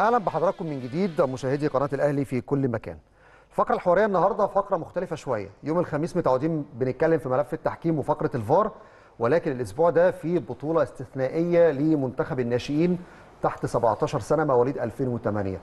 اهلا بحضراتكم من جديد مشاهدي قناه الاهلي في كل مكان. الفقره الحواريه النهارده فقره مختلفه شويه، يوم الخميس متعودين بنتكلم في ملف التحكيم وفقره الفار ولكن الاسبوع ده في بطوله استثنائيه لمنتخب الناشئين تحت 17 سنه مواليد 2008.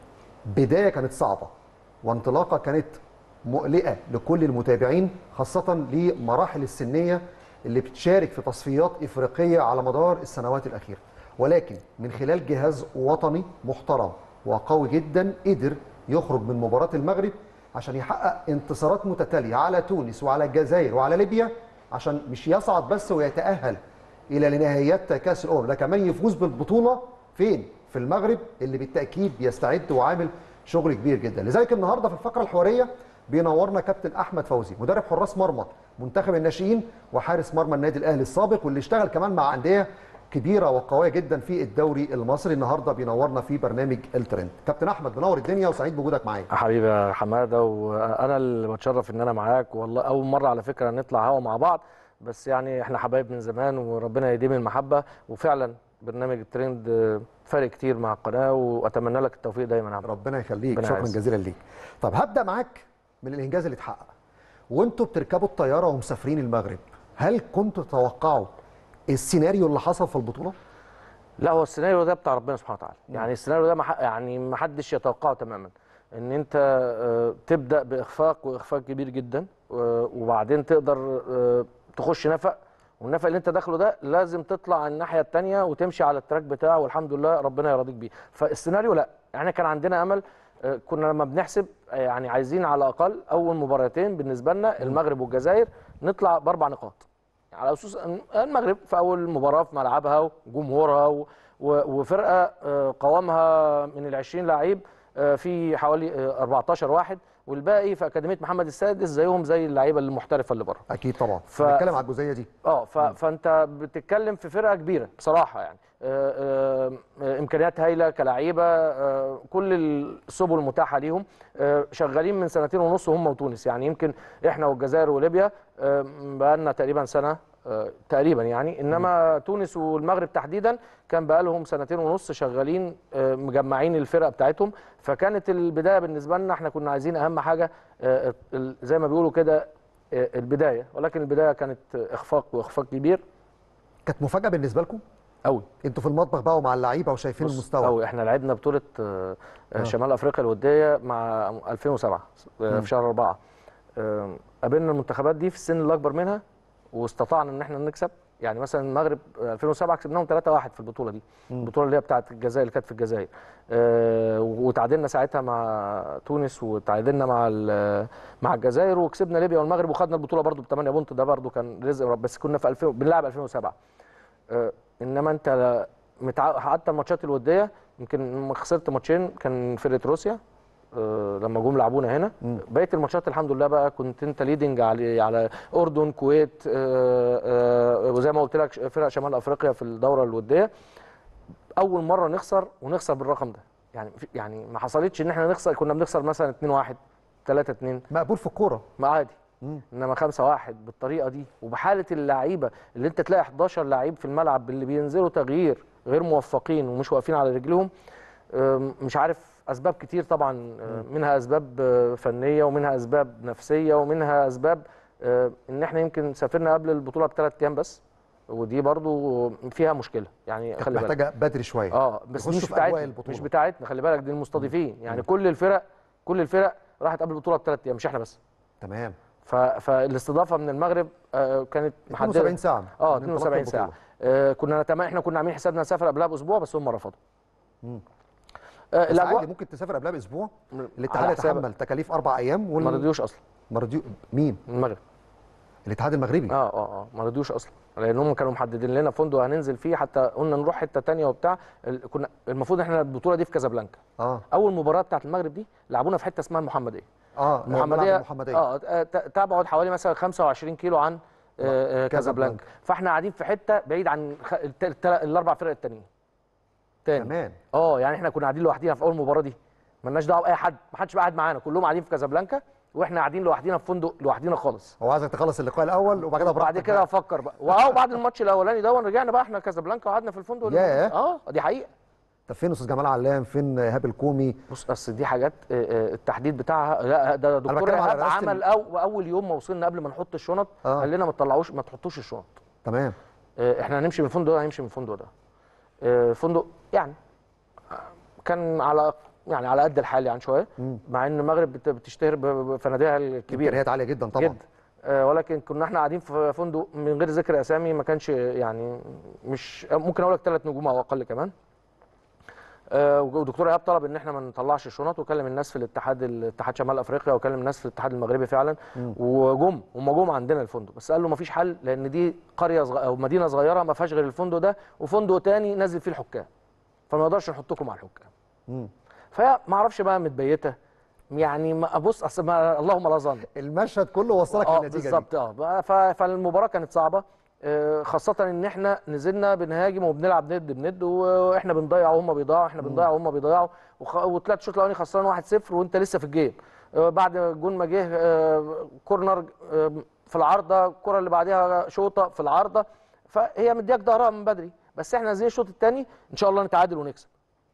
بدايه كانت صعبه وانطلاقه كانت مقلقه لكل المتابعين خاصه لمراحل السنيه اللي بتشارك في تصفيات افريقيه على مدار السنوات الاخيره. ولكن من خلال جهاز وطني محترم وقوي جدا قدر يخرج من مباراة المغرب عشان يحقق انتصارات متتالية على تونس وعلى الجزائر وعلى ليبيا عشان مش يصعد بس ويتأهل إلى لنهائيات كأس الأمم لا كمان يفوز بالبطولة فين؟ في المغرب اللي بالتأكيد بيستعد وعامل شغل كبير جدا لذلك النهارده في الفقرة الحوارية بينورنا كابتن أحمد فوزي مدرب حراس مرمى منتخب الناشئين وحارس مرمى النادي الأهلي السابق واللي اشتغل كمان مع أندية كبيره وقويه جدا في الدوري المصري النهارده بينورنا في برنامج الترند كابتن احمد منور الدنيا وسعيد بوجودك معايا حبيبي يا حماده وانا اللي بتشرف ان انا معاك والله اول مره على فكره نطلع هوا مع بعض بس يعني احنا حبايب من زمان وربنا يديم المحبه وفعلا برنامج الترند فارق كتير مع القناه واتمنى لك التوفيق دايما يا عم ربنا يخليك ربنا شكرا يعزك. جزيلا ليك طب هبدا معاك من الانجاز اللي اتحقق وانتوا بتركبوا الطياره ومسافرين المغرب هل كنتوا تتوقعوا السيناريو اللي حصل في البطوله لا هو السيناريو ده بتاع ربنا سبحانه وتعالى يعني السيناريو ده مح... يعني ما حدش يتوقعه تماما ان انت آه، تبدا باخفاق واخفاق كبير جدا آه، وبعدين تقدر آه، تخش نفق والنفق اللي انت داخله ده لازم تطلع الناحيه الثانيه وتمشي على التراك بتاعه والحمد لله ربنا يرضيك بيه فالسيناريو لا احنا كان عندنا امل آه، كنا لما بنحسب آه، يعني عايزين على الاقل اول مباراتين بالنسبه لنا المغرب والجزائر نطلع باربع نقاط على اساس إن المغرب في اول مباراه في ملعبها وجمهورها و- و- وفرقه آه، قوامها من ال 20 لعيب آه، في حوالي آه، 14 واحد والباقي في اكاديميه محمد السادس زيهم زي اللعيبه المحترفه اللي بره اكيد طبعا ف- بنتكلم على الجزئيه دي اه ف... فانت بتتكلم في فرقه كبيره بصراحه يعني آه، آه، آه، امكانيات هايله كلعيبه آه، كل السبل المتاحه ليهم آه، شغالين من سنتين ونص هم وتونس يعني يمكن احنا والجزائر وليبيا آه، بقالنا تقريبا سنه آه، تقريبا يعني انما تونس والمغرب تحديدا كان بقالهم سنتين ونص شغالين آه، مجمعين الفرقه بتاعتهم فكانت البدايه بالنسبه لنا احنا كنا عايزين اهم حاجه آه، ال- زي ما بيقولوا كده آه، البدايه ولكن البدايه كانت اخفاق واخفاق كبير كانت مفاجاه بالنسبه لكم قوي انتوا في المطبخ بقى ومع اللعيبه وشايفين المستوى قوي احنا لعبنا بطوله آه، آه. شمال افريقيا الوديه مع 2007 آه، في شهر أربعة آه، قابلنا المنتخبات دي في السن الاكبر منها واستطعنا ان احنا نكسب يعني مثلا المغرب آه، 2007 كسبناهم 3-1 في البطوله دي البطوله اللي هي بتاعه الجزائر اللي كانت في الجزائر آه، وتعادلنا ساعتها مع تونس وتعادلنا مع ال- مع الجزائر وكسبنا ليبيا والمغرب وخدنا البطوله برده ب 8 بونت ده برده كان رزق رب بس كنا في 2000 بنلعب 2007 آه، انما انت لا- متع... حتى الماتشات الوديه يمكن لما خسرت ماتشين كان فرقه روسيا آه، لما جم لعبونا هنا بقيه الماتشات الحمد لله بقى كنت انت ليدنج على على اردن كويت آه، آه، وزي ما قلت لك فرق شمال افريقيا في الدوره الوديه اول مره نخسر ونخسر بالرقم ده يعني في- يعني ما حصلتش ان احنا نخسر كنا بنخسر مثلا 2 1 3 2 مقبول في الكوره ما عادي انما 5 1 بالطريقه دي وبحاله اللعيبه اللي انت تلاقي 11 لعيب في الملعب اللي بينزلوا تغيير غير موفقين ومش واقفين على رجلهم أم، مش عارف اسباب كتير طبعا أم، منها اسباب أه، فنيه ومنها اسباب نفسيه ومنها اسباب أه، ان احنا يمكن سافرنا قبل البطوله بثلاث ايام بس ودي برضو فيها مشكله يعني كانت خلي بالك محتاجه بدري شويه اه بس يخشوا مش في أجواء بتاعتنا البطولة. مش بتاعتنا خلي بالك دي المستضيفين يعني كل الفرق كل الفرق راحت قبل البطوله بثلاث ايام مش احنا بس تمام ف... فالاستضافه من المغرب آه، كانت 72 ساعه اه من انطلاق 72 ساعه البطولة. آه، كنا نتم... احنا كنا عاملين حسابنا نسافر قبلها باسبوع بس هم رفضوا آه، بس الاجواء عادي ممكن تسافر قبلها باسبوع على الاتحاد حساب- يتحمل تكاليف اربع ايام وال... ما رضيوش اصلا ما رضيو- مين المغرب الاتحاد المغربي اه اه اه ما رضيوش اصلا لانهم كانوا محددين لنا فندق هننزل فيه حتى قلنا نروح حته تانية وبتاع ال- كنا المفروض احنا البطوله دي في كازابلانكا اه اول مباراه بتاعت المغرب دي لعبونا في حته اسمها المحمديه اه المحمديه المحمديه اه ت- تبعد حوالي مثلا 25 كيلو عن آه، آه، كازابلانكا فاحنا قاعدين في حته بعيد عن خ- الت- الت- الاربع فرق التانيين تاني كمان اه يعني احنا كنا قاعدين لوحدينا في اول مباراه دي مالناش دعوه باي حد ما حدش بقى قاعد معانا كلهم قاعدين في كازابلانكا واحنا قاعدين لوحدينا في فندق لوحدينا خالص هو عايزك تخلص اللقاء الاول وبعد كده بعد براحتك كده بقى. افكر بقى واو بعد الماتش الاولاني ده رجعنا بقى احنا كازابلانكا وقعدنا في الفندق ياه. اه دي حقيقه طب فين استاذ جمال علام فين ايهاب الكومي بص اصل دي حاجات آه، آه، التحديد بتاعها لا ده دكتور بتكلم على ايهاب رئاسة عمل أو اول يوم ما وصلنا قبل ما نحط الشنط آه. قال لنا ما تطلعوش ما تحطوش الشنط تمام آه، احنا هنمشي من الفندق ده هنمشي من الفندق ده آه، فندق يعني آه، كان على يعني على قد الحال يعني شويه مع ان المغرب بت- بتشتهر ب- بفنادقها الكبيره امكانيات عاليه جدا طبعا جدا آه، ولكن كنا احنا قاعدين في فندق من غير ذكر اسامي ما كانش يعني مش ممكن اقول لك ثلاث نجوم او اقل كمان آه، ودكتور ايهاب طلب ان احنا ما نطلعش الشنط وكلم الناس في الاتحاد الاتحاد شمال افريقيا وكلم الناس في الاتحاد المغربي فعلا وجم هم جم عندنا الفندق بس قال له ما فيش حل لان دي قريه صغ... او مدينه صغيره ما فيهاش غير الفندق ده وفندق تاني نازل فيه الحكام فما نقدرش نحطكم مع الحكام مم. فهي ما اعرفش بقى متبيته يعني ما ابص اصل ما اللهم لا ظن المشهد كله وصلك اه للنتيجه دي بالظبط اه ف- فالمباراه كانت صعبه آه، خاصة ان احنا نزلنا بنهاجم وبنلعب ند بند واحنا بنضيع وهم بيضيعوا احنا بنضيع وهم بيضيعوا وخ... وطلعت الشوط الاولاني خسران 1-0 وانت لسه في الجيم آه، بعد جون ما جه آه، كورنر آه، في العارضه الكره اللي بعدها شوطه في العارضه فهي مدياك ظهرها من بدري بس احنا زي الشوط الثاني ان شاء الله نتعادل ونكسب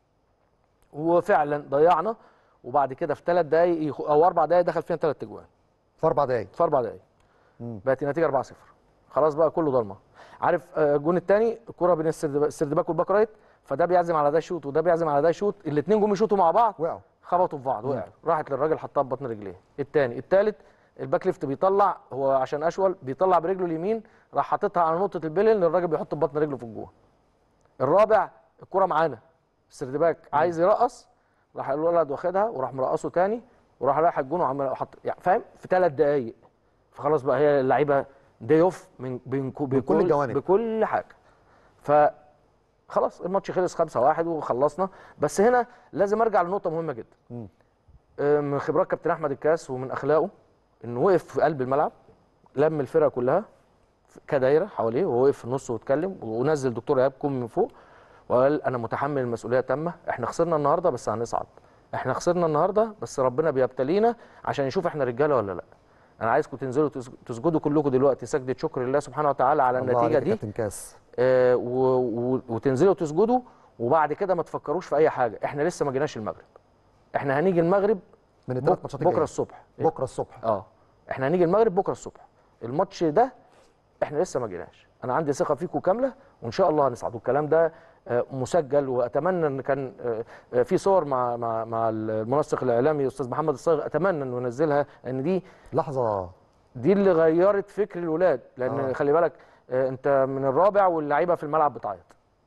وفعلا ضيعنا وبعد كده في ثلاث دقائق يخ- او اربع دقائق دخل فينا ثلاث اجوان في اربع دقايق في اربع دقايق بقت النتيجه 4 0 خلاص بقى كله ضلمه عارف آه، الجون الثاني الكره بين السردباك السردباك والباك رايت فده بيعزم على ده يشوط وده بيعزم على ده يشوط الاثنين جم يشوطوا مع بعض وقعوا خبطوا في بعض وقعوا راحت للراجل حطها ببطن رجليه الثاني الثالث الباك ليفت بيطلع هو عشان اشول بيطلع برجله اليمين راح حاططها على نقطه البلن الراجل بيحط ببطن رجله في الجون الرابع الكره معانا السردباك عايز يرقص راح الولد واخدها وراح مرقصه تاني وراح رايح الجون وعمل حط يعني فاهم في ثلاث دقائق فخلاص بقى هي اللعيبه دي اوف من بين كو- من كل بكل الجوانب. بكل حاجه ف خلاص الماتش خلص 5 1 وخلصنا بس هنا لازم ارجع لنقطه مهمه جدا مم. آه، من خبرات كابتن احمد الكاس ومن اخلاقه انه وقف في قلب الملعب لم الفرقه كلها كدايره حواليه وهو وقف في النص واتكلم ونزل دكتور ايهاب كوم من فوق وقال انا متحمل المسؤوليه تامه احنا خسرنا النهارده بس هنصعد احنا خسرنا النهارده بس ربنا بيبتلينا عشان يشوف احنا رجاله ولا لا انا عايزكم تنزلوا تس- تسجدوا كلكم دلوقتي سجده شكر لله سبحانه وتعالى على الله النتيجه عليك يا دي كابتن كاس آه، و- و- وتنزلوا تسجدوا وبعد كده ما تفكروش في اي حاجه احنا لسه ما جيناش المغرب احنا هنيجي المغرب من الثلاث بك- ماتشات بكره الجاية. الصبح بكره الصبح اه احنا هنيجي المغرب بكره الصبح الماتش ده احنا لسه ما جيناش انا عندي ثقه فيكم كامله وان شاء الله هنصعد والكلام ده آه، مسجل واتمنى ان كان آه، آه، في صور مع مع مع المنسق الاعلامي استاذ محمد الصاغ اتمنى انه ينزلها ان دي لحظه دي اللي غيرت فكر الولاد لان آه. خلي بالك آه، انت من الرابع واللعيبه في الملعب بتعيط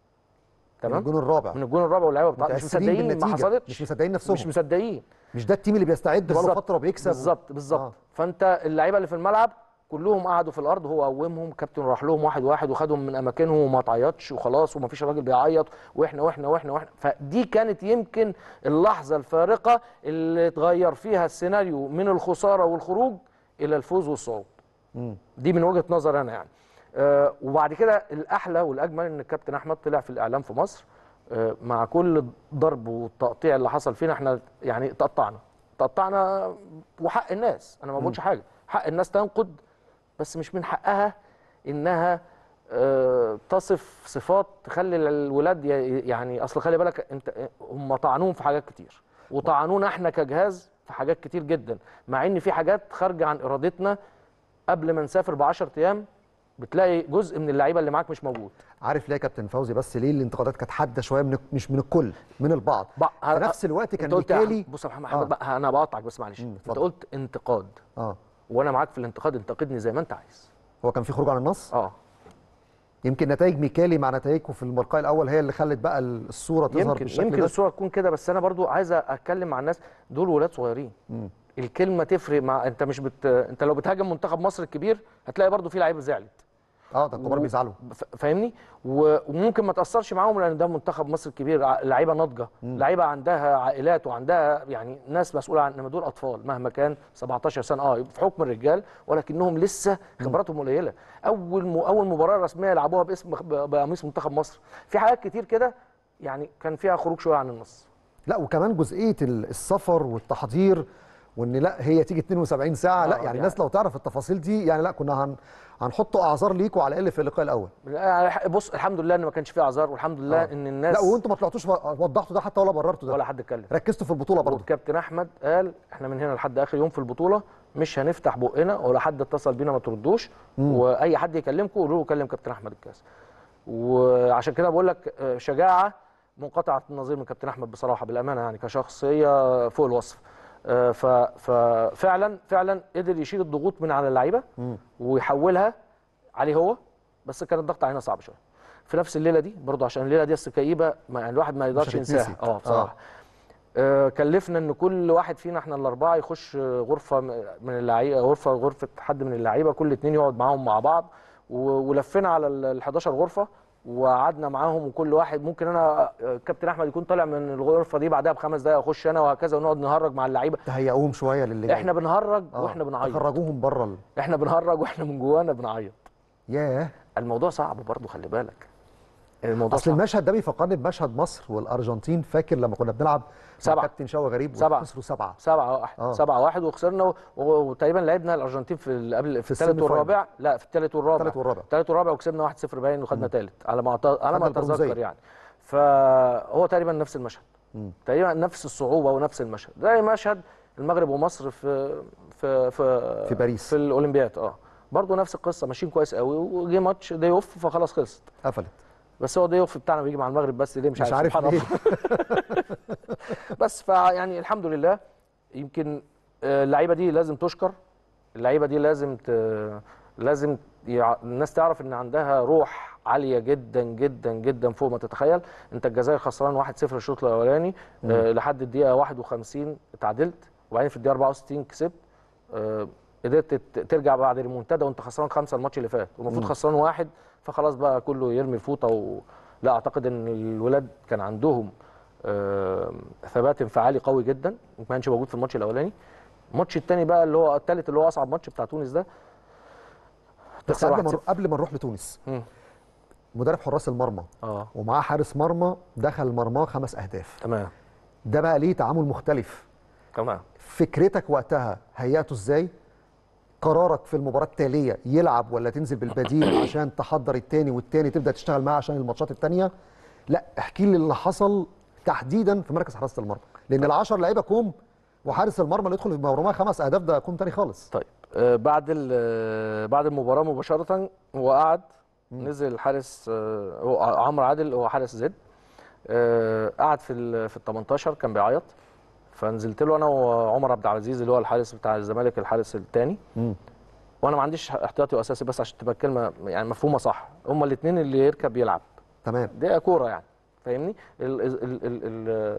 من تمام الجون الرابع من الجون الرابع واللعيبه بتعيط مش متأثرين مصدقين ما بالنتيجة. حصلتش مش مصدقين نفسهم مش مصدقين مش ده التيم اللي بيستعد بقاله بالظبط. فتره وبيكسب بالظبط بالظبط آه. آه. فانت اللعيبه اللي في الملعب كلهم قعدوا في الارض هو قومهم كابتن راح لهم واحد واحد وخدهم من اماكنهم وما تعيطش وخلاص وما فيش راجل بيعيط واحنا واحنا واحنا واحنا فدي كانت يمكن اللحظه الفارقه اللي اتغير فيها السيناريو من الخساره والخروج الى الفوز والصعود مم. دي من وجهه نظر انا يعني آه وبعد كده الاحلى والاجمل ان الكابتن احمد طلع في الاعلام في مصر آه مع كل الضرب والتقطيع اللي حصل فينا احنا يعني تقطعنا تقطعنا وحق الناس انا ما بقولش حاجه حق الناس تنقد بس مش من حقها انها آه، تصف صفات تخلي الولاد ي- يعني اصل خلي بالك انت هم طعنوهم في حاجات كتير وطعنونا احنا كجهاز في حاجات كتير جدا مع ان في حاجات خارجه عن ارادتنا قبل ما نسافر ب 10 ايام بتلاقي جزء من اللعيبه اللي معاك مش موجود عارف ليه يا كابتن فوزي بس ليه الانتقادات كانت حاده شويه من مش من الكل من البعض بقى- في نفس الوقت كان انت قلت يا ميكالي أحمد- بص يا محمد آه. آه. بقى انا بقطعك بس معلش مم، انت اتفضل. قلت انتقاد اه وانا معاك في الانتقاد انتقدني زي ما انت عايز هو كان في خروج عن النص اه يمكن نتائج ميكالي مع نتائجه في اللقاء الاول هي اللي خلت بقى الصوره تظهر يمكن بالشكل يمكن ده الصوره تكون كده بس انا برضو عايز اتكلم مع الناس دول ولاد صغيرين مم. الكلمه تفرق مع انت مش بت... انت لو بتهاجم منتخب مصر الكبير هتلاقي برضو في لعيبه زعلت اه ده الكبار و- بيزعلوا ف- فاهمني و- وممكن ما تاثرش معاهم لان ده منتخب مصر الكبير ع- لعيبه ناضجه لعيبه عندها عائلات وعندها يعني ناس مسؤوله عن انما دول اطفال مهما كان 17 سنه اه في حكم الرجال ولكنهم لسه خبراتهم قليله اول م... اول مباراه رسميه يلعبوها باسم ب- بقميص منتخب مصر في حاجات كتير كده يعني كان فيها خروج شويه عن النص لا وكمان جزئيه ال- السفر والتحضير وان لا هي تيجي 72 ساعه آه، لا يعني يعني- الناس لو تعرف التفاصيل دي يعني لا كنا هن هنحطوا اعذار ليكوا على الاقل في اللقاء الاول لا، بص الحمد لله ان ما كانش فيه اعذار والحمد لله آه. ان الناس لا وانتوا ما طلعتوش وضحتوا ده حتى ولا بررتوا ده ولا حد اتكلم ركزتوا في البطوله برضه والكابتن احمد قال احنا من هنا لحد اخر يوم في البطوله مش هنفتح بقنا ولا حد اتصل بينا ما تردوش واي حد يكلمكم قولوا له كلم كابتن احمد الكاس وعشان كده بقول لك آه، شجاعه منقطعه النظير من كابتن احمد بصراحه بالامانه يعني كشخصيه فوق الوصف آه، ف- ففعلا فعلا قدر يشيل الضغوط من على اللعيبه ويحولها عليه هو بس كان الضغط علينا صعب شويه في نفس الليله دي برضه عشان الليله دي اصل كئيبه ما- يعني الواحد ما يقدرش هتتنسي. ينساها اه بصراحه آه، كلفنا ان كل واحد فينا احنا الاربعه يخش آه، غرفه م- من اللعيبه غرفه غرفه حد من اللعيبه كل اتنين يقعد معاهم مع بعض و- ولفينا على ال 11 غرفه وقعدنا معاهم وكل واحد ممكن انا آه، كابتن احمد يكون طالع من الغرفه دي بعدها بخمس دقائق اخش انا وهكذا ونقعد نهرج مع اللعيبه تهيئوهم شويه للي جاي. احنا بنهرج آه، واحنا بنعيط تخرجوهم بره ال... احنا بنهرج واحنا من جوانا بنعيط ياه الموضوع صعب برضه خلي بالك الموضوع اصل صعب المشهد ده بيفكرني بمشهد مصر والارجنتين فاكر لما كنا بنلعب مع سبعة. كابتن شوقي غريب سبعة. وخسروا سبعه سبعة واحد آه. سبعة واحد وخسرنا و- و- وتقريبا لعبنا الارجنتين في ال- قبل في الثالث السيمي فاينل. والرابع لا في الثالث والرابع الثالث والرابع. الثالث والرابع وكسبنا 1-0 باين وخدنا ثالث على ما أعت- على ما خدنا البرونزية. اتذكر يعني فهو تقريبا نفس المشهد تقريبا نفس الصعوبه ونفس المشهد زي مشهد المغرب ومصر في في في في باريس. في الاولمبياد اه برضه نفس القصه ماشيين كويس قوي وجه ماتش دي اوف فخلاص خلصت قفلت بس هو دي اوف بتاعنا بيجي مع المغرب بس ليه مش, مش عارف سبحان ليه الله. بس فيعني الحمد لله يمكن آه، اللعيبه دي لازم تشكر اللعيبه دي لازم ت... لازم يع... الناس تعرف ان عندها روح عاليه جدا جدا جدا فوق ما تتخيل انت الجزائر خسران 1-0 الشوط الاولاني آه لحد الدقيقه 51 اتعادلت وبعدين في الدقيقه 64 كسبت آه قدرت ت- ترجع بعد المنتدى وانت خسران خمسه الماتش اللي فات والمفروض خسران واحد فخلاص بقى كله يرمي الفوطه و... لا اعتقد ان الولاد كان عندهم آه، ثبات انفعالي قوي جدا ما كانش موجود في الماتش الاولاني الماتش الثاني بقى اللي هو الثالث اللي هو اصعب ماتش بتاع تونس ده بس تخسر قبل ما 1-0. قبل ما نروح لتونس مم. مدرب حراس المرمى اه ومعاه حارس مرمى دخل مرماه خمس اهداف تمام ده بقى ليه تعامل مختلف تمام فكرتك وقتها هيئته ازاي قرارك في المباراه التاليه يلعب ولا تنزل بالبديل عشان تحضر التاني والتاني تبدا تشتغل معاه عشان الماتشات التانيه لا احكي لي اللي حصل تحديدا في مركز حراسه المرمى لان العشر لعيبه كوم وحارس المرمى اللي يدخل في مرماه خمس اهداف ده كوم تاني خالص طيب آه، بعد ال- آه، بعد المباراه مباشره هو قعد نزل الحارس آه، هو عمرو عادل هو حارس زد آه، قعد في ال في ال 18 كان بيعيط فنزلت له انا وعمر عبد العزيز اللي هو الحارس بتاع الزمالك الحارس الثاني مم. وانا ما عنديش احتياطي واساسي بس عشان تبقى الكلمه يعني مفهومه صح هما الاثنين اللي يركب يلعب تمام دي كوره يعني فاهمني ال ال ال ال ال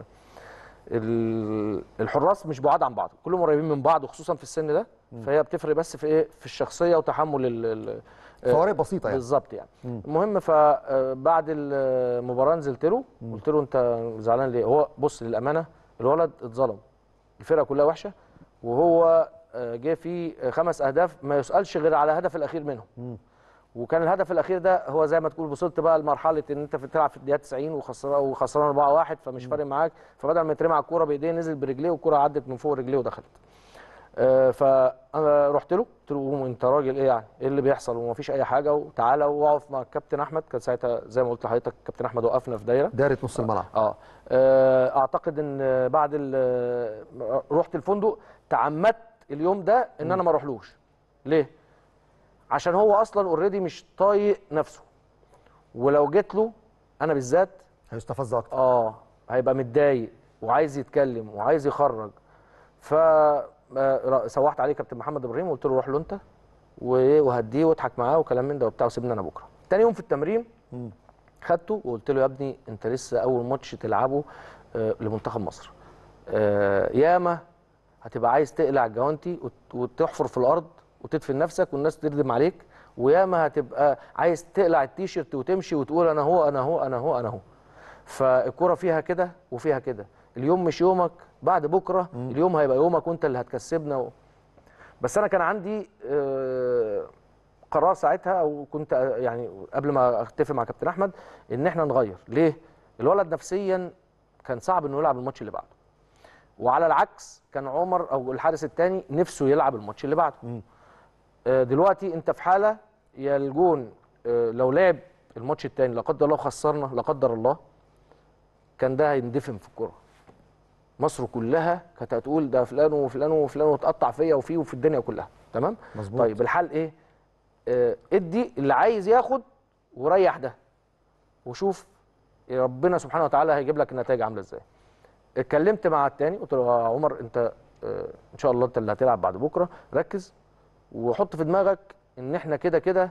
ال الحراس مش بعاد عن بعض كلهم قريبين من بعض وخصوصا في السن ده فهي بتفرق بس في ايه في الشخصيه وتحمل ال ال فوارق بسيطه يعني بالظبط يعني المهم فبعد المباراه نزلت له قلت له انت زعلان ليه هو بص للامانه الولد اتظلم الفرقه كلها وحشه وهو آه، جه فيه خمس اهداف ما يسالش غير على الهدف الاخير منهم وكان الهدف الاخير ده هو زي ما تقول وصلت بقى لمرحله ان انت بتلعب في الدقيقه 90 وخسران وخسران 4-1 فمش فارق معاك فبدل ما يترمي على الكوره بايديه نزل برجليه والكوره عدت من فوق رجليه ودخلت آه، فانا رحت له قلت له قوم انت راجل ايه يعني ايه اللي بيحصل ومفيش اي حاجه وتعالى واقف مع الكابتن احمد كان ساعتها زي ما قلت لحضرتك الكابتن احمد وقفنا في دايره دايره نص الملعب اه آه، اعتقد ان بعد ال- رحت الفندق تعمدت اليوم ده ان انا ما اروحلوش ليه عشان هو اصلا اوريدي مش طايق نفسه ولو جيت له انا بالذات هيستفز اكتر اه هيبقى متضايق وعايز يتكلم وعايز يخرج ف آه، سوحت عليه كابتن محمد ابراهيم وقلت له روح له انت وايه وهديه واضحك معاه وكلام من ده وبتاع وسيبني انا بكره تاني يوم في التمرين خدته وقلت له يا ابني انت لسه اول ماتش تلعبه آه، لمنتخب مصر آه، ياما هتبقى عايز تقلع الجوانتي وت- وتحفر في الارض وتدفن نفسك والناس تردم عليك وياما هتبقى عايز تقلع التيشيرت وتمشي وتقول انا هو انا هو انا هو انا هو فالكرة فيها كده وفيها كده اليوم مش يومك بعد بكره اليوم هيبقى يومك وانت اللي هتكسبنا و... بس انا كان عندي آه، قرار ساعتها او كنت آه، يعني قبل ما اتفق مع كابتن احمد ان احنا نغير ليه الولد نفسيا كان صعب انه يلعب الماتش اللي بعده وعلى العكس كان عمر او الحارس الثاني نفسه يلعب الماتش اللي بعده آه، دلوقتي انت في حاله يا الجون آه، لو لعب الماتش الثاني لا قدر الله خسرنا لا قدر الله كان ده هيندفن في الكوره مصر كلها كانت هتقول ده فلان وفلان وفلان وتقطع فيا وفيه وفي الدنيا كلها تمام مظبوط. طيب الحل ايه آه، ادي اللي عايز ياخد وريح ده وشوف ربنا سبحانه وتعالى هيجيب لك النتائج عامله ازاي اتكلمت مع التاني قلت له يا عمر انت آه، ان شاء الله انت اللي هتلعب بعد بكره ركز وحط في دماغك ان احنا كده كده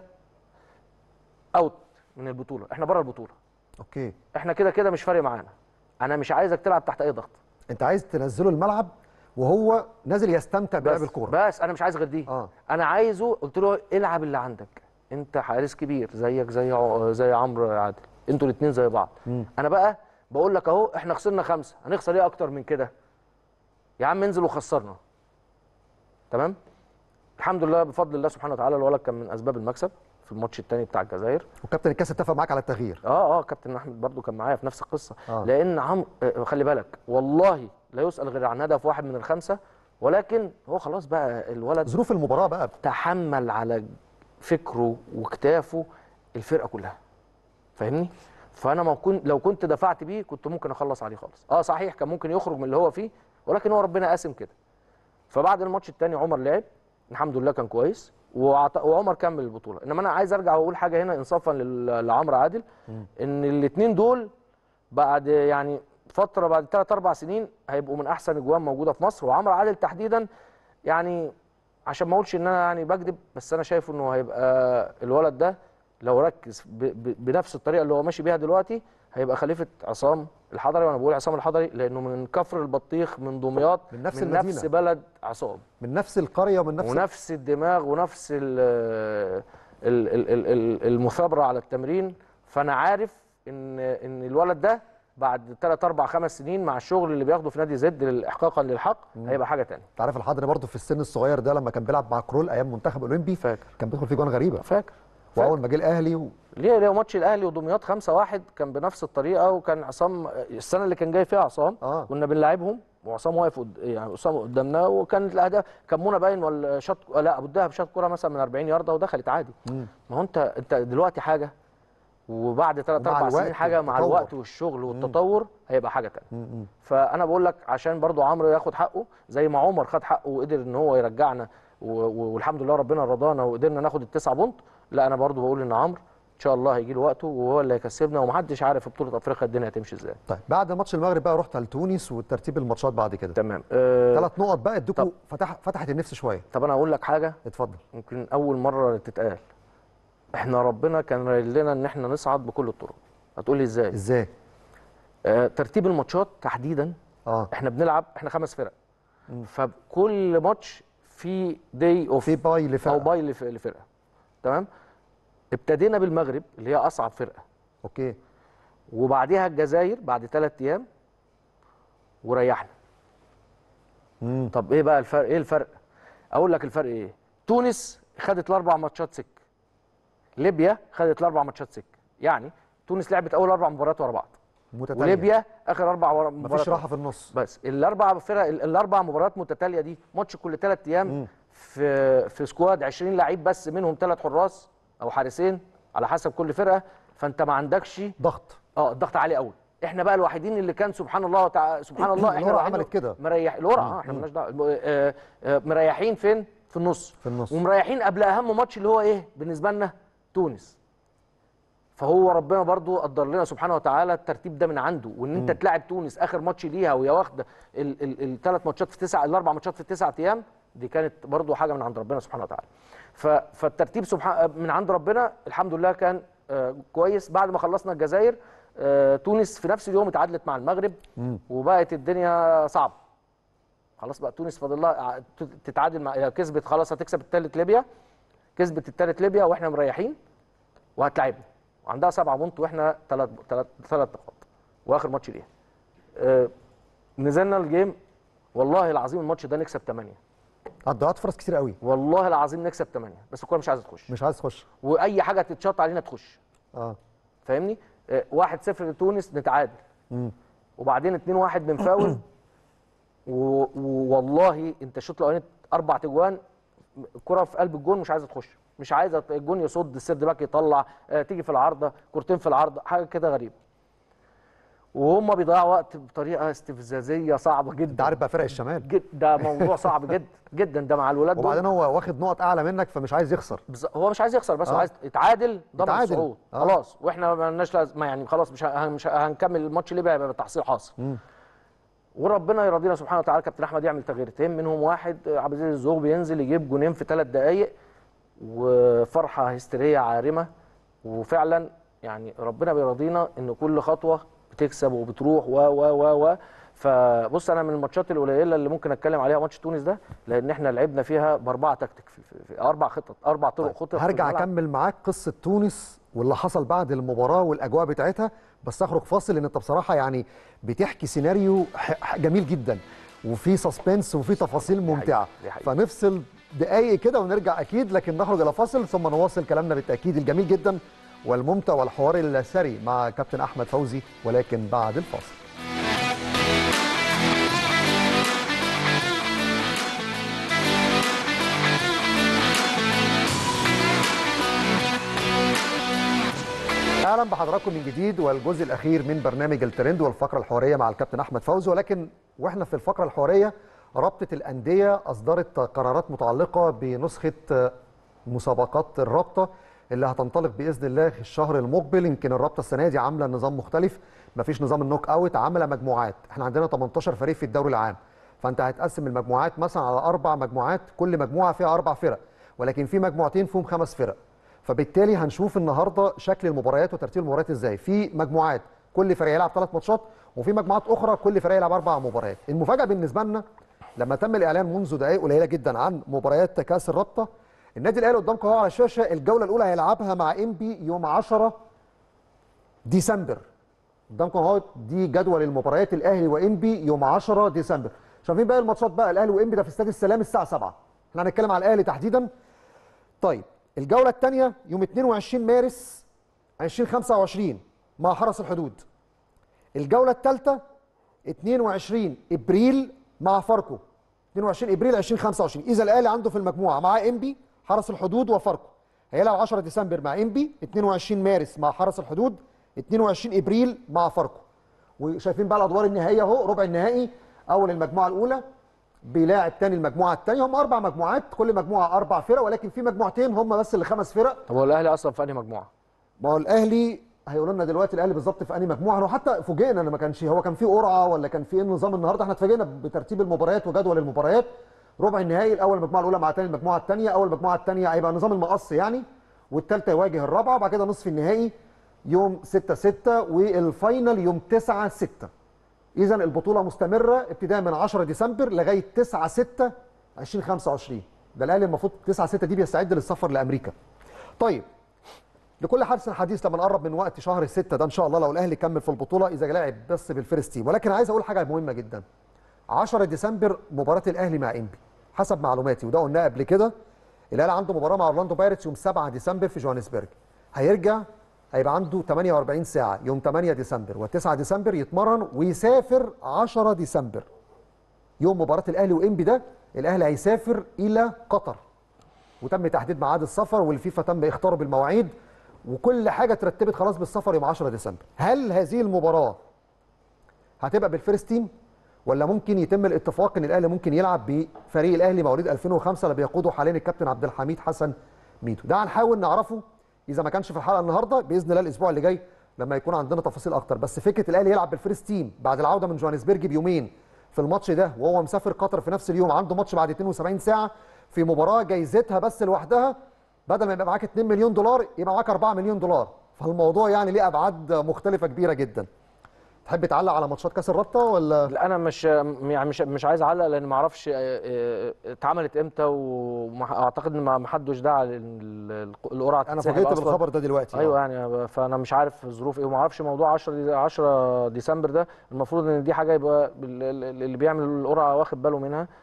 اوت من البطوله احنا بره البطوله اوكي احنا كده كده مش فارق معانا انا مش عايزك تلعب تحت اي ضغط انت عايز تنزله الملعب وهو نازل يستمتع بلعب بس الكوره بس انا مش عايز غير دي اه. انا عايزه قلت له العب اللي عندك انت حارس كبير زيك زي ع- زي عمرو عادل انتوا الاثنين زي بعض انا بقى بقول لك اهو احنا خسرنا خمسه هنخسر ايه اكتر من كده يا عم انزل وخسرنا تمام الحمد لله بفضل الله سبحانه وتعالى الولد كان من اسباب المكسب في الماتش الثاني بتاع الجزائر وكابتن الكاس اتفق معاك على التغيير اه اه كابتن احمد برضو كان معايا في نفس القصه آه. آه. لان عم آه، خلي بالك والله لا يسال غير عن هدف واحد من الخمسه ولكن هو خلاص بقى الولد ظروف المباراه بقى تحمل على فكره وكتافه الفرقه كلها فاهمني فانا ما كنت لو كنت دفعت بيه كنت ممكن اخلص عليه خالص اه صحيح كان ممكن يخرج من اللي هو فيه ولكن هو ربنا قاسم كده فبعد الماتش الثاني عمر لعب الحمد لله كان كويس وعط... وعمر كمل البطوله انما انا عايز ارجع واقول حاجه هنا انصافا لل- لعمرو عادل ان الاثنين دول بعد يعني فتره بعد ثلاث اربع سنين هيبقوا من احسن اجوان موجوده في مصر وعمرو عادل تحديدا يعني عشان ما اقولش ان انا يعني بكذب بس انا شايف انه هيبقى الولد ده لو ركز ب... ب... بنفس الطريقه اللي هو ماشي بيها دلوقتي هيبقى خليفه عصام الحضري وانا بقول عصام الحضري لانه من كفر البطيخ من دمياط من نفس من المدينة. نفس بلد عصام من نفس القريه ومن نفس ونفس الدماغ ونفس ال ال ال ال ال المثابره على التمرين فانا عارف ان ان الولد ده بعد 3 4 5 سنين مع الشغل اللي بياخده في نادي زد احقاقا للحق هيبقى حاجه تانية انت عارف الحضري برضه في السن الصغير ده لما كان بيلعب مع كرول ايام منتخب اولمبي فاكر كان بيدخل فيه جوان غريبه فاكر واول ما جه الاهلي و... ليه ليه ماتش الاهلي ودمياط 5 1 كان بنفس الطريقه وكان عصام السنه اللي كان جاي فيها عصام آه. كنا بنلاعبهم وعصام واقف قد... يعني عصام قدامنا وكانت الاهداف كان منى باين ولا شاط لا ابو الدهب شاط كوره مثلا من 40 يارده ودخلت عادي ما هو انت انت دلوقتي حاجه وبعد 3 ومع 4 سنين الوقت حاجه مع والتطور. الوقت والشغل والتطور هيبقى حاجه تانية فانا بقول لك عشان برضو عمرو ياخد حقه زي ما عمر خد حقه وقدر ان هو يرجعنا و... و... والحمد لله ربنا رضانا وقدرنا ناخد التسعه بونت لا انا برضو بقول ان عمرو ان شاء الله هيجي له وقته وهو اللي هيكسبنا ومحدش عارف في بطوله افريقيا الدنيا هتمشي ازاي طيب بعد ماتش المغرب بقى رحت لتونس وترتيب الماتشات بعد كده تمام أه... ثلاث نقط بقى ادوكوا طب. فتح فتحت النفس شويه طب انا اقول لك حاجه اتفضل يمكن اول مره تتقال احنا ربنا كان رايد لنا ان احنا نصعد بكل الطرق هتقول لي ازاي ازاي آه ترتيب الماتشات تحديدا اه احنا بنلعب احنا خمس فرق فكل ماتش في داي اوف في باي او لفرقه باي لف- لفرقه تمام ابتدينا بالمغرب اللي هي اصعب فرقه اوكي وبعديها الجزائر بعد ثلاث ايام وريحنا مم. طب ايه بقى الفرق ايه الفرق اقول لك الفرق ايه تونس خدت الاربع ماتشات سك ليبيا خدت الاربع ماتشات سك يعني تونس لعبت اول اربع مباريات ورا بعض متتاليه وليبيا اخر اربع ورا- مفيش مباريات ورا راحه في النص بس الاربع فرق الاربع مباريات متتاليه دي ماتش كل ثلاث ايام في في سكواد 20 لعيب بس منهم ثلاث حراس او حارسين على حسب كل فرقه فانت ما عندكش ضغط اه الضغط عالي قوي احنا بقى الوحيدين اللي كان سبحان الله وتع... سبحان الله احنا الورقة الوحيدين عملت كده. مريح الورقه اه احنا مالناش دعوه آه، آه، مريحين فين في النص في النص. ومريحين قبل اهم ماتش اللي هو ايه بالنسبه لنا تونس فهو ربنا برضو قدر لنا سبحانه وتعالى الترتيب ده من عنده وان انت تلاعب تونس اخر ماتش ليها وهي واخده الثلاث ماتشات في تسع الاربع ماتشات في تسع ايام دي كانت برضو حاجه من عند ربنا سبحانه وتعالى ف- فالترتيب سبحان من عند ربنا الحمد لله كان آه، كويس بعد ما خلصنا الجزائر آه، تونس في نفس اليوم اتعادلت مع المغرب وبقت الدنيا صعبه خلاص بقى تونس فاضل لها ع- ت- تتعادل مع هي كسبت خلاص هتكسب الثالث ليبيا كسبت الثالث ليبيا واحنا مريحين وهتلاعبنا وعندها سبعة بونت واحنا ثلاث ثلاث ثلاث نقاط واخر ماتش ليها آه، نزلنا الجيم والله العظيم الماتش ده نكسب 8 ضيعت فرص كتير قوي والله العظيم نكسب 8 بس الكوره مش عايزه تخش مش عايز تخش واي حاجه تتشط علينا تخش اه فاهمني آه، 1-0 لتونس نتعادل وبعدين 2-1 بنفاول و- ووالله انت الشوط الاولاني اربع تجوان الكره في قلب الجون مش عايزه تخش مش عايزه الجون يصد السيرد باك يطلع آه، تيجي في العارضه كورتين في العارضه حاجه كده غريبه وهم بيضيعوا وقت بطريقه استفزازيه صعبه انت جدا عارف بقى فرق الشمال جد ده موضوع صعب جدا جدا ده مع الولاد دول وبعدين هو واخد نقط اعلى منك فمش عايز يخسر بز- هو مش عايز يخسر بس هو آه. عايز يتعادل ضمن يتعادل. الصعود آه. خلاص واحنا ما لناش لازمه يعني خلاص مش ه- مش ه- هنكمل الماتش ليه بقى يبقى تحصيل حاصل وربنا يرضينا سبحانه وتعالى كابتن احمد يعمل تغييرتين منهم واحد آه، عبد العزيز الزوق بينزل يجيب جونين في ثلاث دقائق وفرحه هستيريه عارمه وفعلا يعني ربنا بيرضينا ان كل خطوه بتكسب وبتروح و و و و فبص انا من الماتشات القليله اللي ممكن اتكلم عليها ماتش تونس ده لان احنا لعبنا فيها باربعه تكتيك في, في, في اربع خطط اربع طرق خطط في هرجع الملعب. اكمل معاك قصه تونس واللي حصل بعد المباراه والاجواء بتاعتها بس اخرج فاصل لان انت بصراحه يعني بتحكي سيناريو ح- ح- جميل جدا وفي سسبنس وفي تفاصيل ممتعه دي حقيقة. فنفصل دقايق كده ونرجع اكيد لكن نخرج الى فاصل ثم نواصل كلامنا بالتاكيد الجميل جدا والممتع والحوار الثري مع كابتن احمد فوزي ولكن بعد الفاصل اهلا بحضراتكم من جديد والجزء الاخير من برنامج الترند والفقره الحواريه مع الكابتن احمد فوزي ولكن واحنا في الفقره الحواريه رابطه الانديه اصدرت قرارات متعلقه بنسخه مسابقات الرابطه اللي هتنطلق باذن الله الشهر المقبل يمكن الرابطه السنه دي عامله نظام مختلف مفيش نظام النوك اوت عامله مجموعات احنا عندنا 18 فريق في الدوري العام فانت هتقسم المجموعات مثلا على اربع مجموعات كل مجموعه فيها اربع فرق ولكن في مجموعتين فيهم خمس فرق فبالتالي هنشوف النهارده شكل المباريات وترتيب المباريات ازاي في مجموعات كل فريق يلعب ثلاث ماتشات وفي مجموعات اخرى كل فريق يلعب اربع مباريات المفاجاه بالنسبه لنا لما تم الاعلان منذ دقائق قليله جدا عن مباريات كاس الرابطه النادي الاهلي قدامكم اهو على الشاشه الجوله الاولى هيلعبها مع انبي يوم 10 ديسمبر قدامكم اهو دي جدول المباريات الاهلي وانبي يوم 10 ديسمبر شايفين باقي الماتشات بقى الاهلي وانبي ده في استاد السلام الساعه 7 احنا هنتكلم على الاهلي تحديدا طيب الجوله الثانيه يوم 22 مارس 2025 مع حرس الحدود الجوله الثالثه 22 ابريل مع فاركو 22 ابريل 2025 اذا الاهلي عنده في المجموعه مع انبي حرس الحدود وفاركو هيلعب 10 ديسمبر مع انبي 22 مارس مع حرس الحدود 22 ابريل مع فاركو وشايفين بقى الادوار النهائيه اهو ربع النهائي اول المجموعه الاولى بيلاعب تاني المجموعه الثانيه هم اربع مجموعات كل مجموعه اربع فرق ولكن في مجموعتين هم بس اللي خمس فرق طب هو الاهلي اصلا في انهي مجموعه؟ ما هو الاهلي هيقولوا لنا دلوقتي الاهلي بالظبط في انهي مجموعه احنا حتى فوجئنا ان ما كانش هو كان في قرعه ولا كان في ايه النظام النهارده احنا اتفاجئنا بترتيب المباريات وجدول المباريات ربع النهائي الاول المجموعه الاولى مع تاني المجموعه الثانيه اول المجموعه الثانيه هيبقى نظام المقص يعني والثالثه يواجه الرابعه وبعد كده نصف النهائي يوم 6 6 والفاينل يوم 9 6 اذا البطوله مستمره ابتداء من 10 ديسمبر لغايه 9 6 2025 ده الاهلي المفروض 9 6 دي بيستعد للسفر لامريكا طيب لكل حدث حديث لما نقرب من وقت شهر الستة ده ان شاء الله لو الاهلي كمل في البطوله اذا لعب بس بالفيرست تيم ولكن عايز اقول حاجه مهمه جدا 10 ديسمبر مباراه الاهلي مع انبي حسب معلوماتي وده قلناه قبل كده الاهلي عنده مباراه مع اورلاندو بايرتس يوم 7 ديسمبر في جوهانسبرج هيرجع هيبقى عنده 48 ساعه يوم 8 ديسمبر و9 ديسمبر يتمرن ويسافر 10 ديسمبر يوم مباراه الاهلي وانبي ده الاهلي هيسافر الى قطر وتم تحديد ميعاد السفر والفيفا تم اختاره بالمواعيد وكل حاجه اترتبت خلاص بالسفر يوم 10 ديسمبر هل هذه المباراه هتبقى بالفيرست تيم ولا ممكن يتم الاتفاق ان الاهلي ممكن يلعب بفريق الاهلي مواليد 2005 اللي بيقوده حاليا الكابتن عبد الحميد حسن ميدو ده هنحاول نعرفه اذا ما كانش في الحلقه النهارده باذن الله الاسبوع اللي جاي لما يكون عندنا تفاصيل اكتر بس فكره الاهلي يلعب بالفيرست تيم بعد العوده من جوهانسبرج بيومين في الماتش ده وهو مسافر قطر في نفس اليوم عنده ماتش بعد 72 ساعه في مباراه جايزتها بس لوحدها بدل ما يبقى معاك 2 مليون دولار يبقى معاك 4 مليون دولار فالموضوع يعني ليه ابعاد مختلفه كبيره جدا تحب تعلق على ماتشات كاس الرابطه ولا لا انا مش يعني مش مش عايز اعلق لان ما اعرفش آه، آه، اتعملت امتى واعتقد ان ما ما حدش دعا لل- القرعه انا تتسحب فوجئت أصلاً. بالخبر ده دلوقتي ايوه يعني فانا مش عارف الظروف ايه وما اعرفش موضوع 10 دي- 10 ديسمبر ده المفروض ان دي حاجه يبقى ال- ال- اللي بيعمل القرعه واخد باله منها